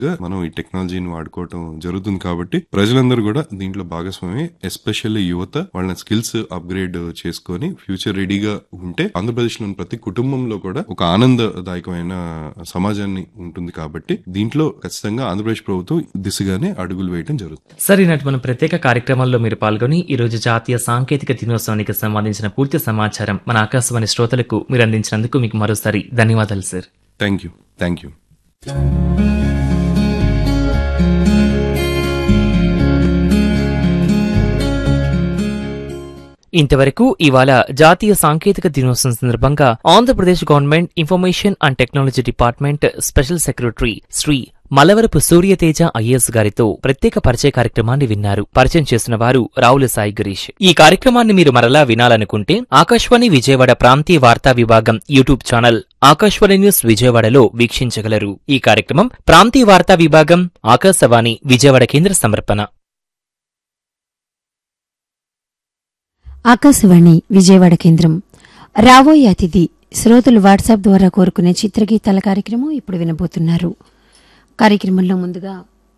గా మనం ఈ టెక్నాలజీని వాడుకోవటం జరుగుతుంది కాబట్టి ప్రజలందరూ కూడా దీంట్లో భాగస్వామి ఎస్పెషల్లీ యువత వాళ్ళ స్కిల్స్ అప్గ్రేడ్ చేసుకొని ఫ్యూచర్ రెడీగా ఉంటే ఆంధ్రప్రదేశ్ లోని ప్రతి కుటుంబంలో కూడా ఒక ఆనందదాయకమైన సమాజాన్ని ఉంటుంది కాబట్టి దీంట్లో ఖచ్చితంగా ఆంధ్రప్రదేశ్ ప్రభుత్వం దిశగానే అడుగులు వేయడం జరుగుతుంది సార్ ఈనాటి మన ప్రత్యేక కార్యక్రమాల్లో మీరు పాల్గొని ఈ రోజు జాతీయ సాంకేతిక దినోత్సవానికి సంబంధించిన పూర్తి సమాచారం మన ఆకాశవాణి శ్రోతలకు మీరు అందించినందుకు మీకు మరోసారి ధన్యవాదాలు sir thank you thank you ఇంతవరకు ఇవాళ జాతీయ సాంకేతిక దినోత్సవం సందర్భంగా Andhra Pradesh government information and technology department special secretary Sri Malavarapu Suryateja IAS గారితో ప్రత్యేక పరిచయ కార్యక్రమాన్ని విన్నారు పరిచయం చేసిన వారు రావుల సాయి గిరీష్ ఈ కార్యక్రమాన్ని మీరు మరలా వినాలనుకుంటే ఆకాశవాణి విజయవాడ ప్రాంతీయ వార్తా విభాగం యూట్యూబ్ ఛానల్ ఆకాశవాణి న్యూస్ విజయవాడలో వీక్షించగలరు ఈ కార్యక్రమం ప్రాంతీయ వార్తా విభాగం ఆకాశవాణి విజయవాడ కేంద్ర సమర్పణ ఆకాశవాణి విజయవాడ కేంద్రం రాబోయే అతిథి శ్రోతలు వాట్సాప్ ద్వారా కోరుకునే చిత్రగీతాల కార్యక్రమం ఇప్పుడు వినబోతున్నారు కార్యక్రమంలో ముందుగా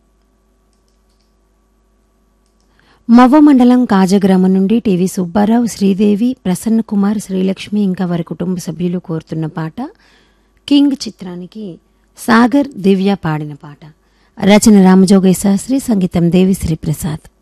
మవ్వ మండలం కాజగ్రామం నుండి టీవీ సుబ్బారావు శ్రీదేవి ప్రసన్న కుమార్ శ్రీలక్ష్మి ఇంకా వారి కుటుంబ సభ్యులు కోరుతున్న పాట కింగ్ చిత్రానికి సాగర్ దివ్య పాడిన పాట రచన రామజోగయ్య శాస్త్రి సంగీతం దేవిశ్రీ ప్రసాద్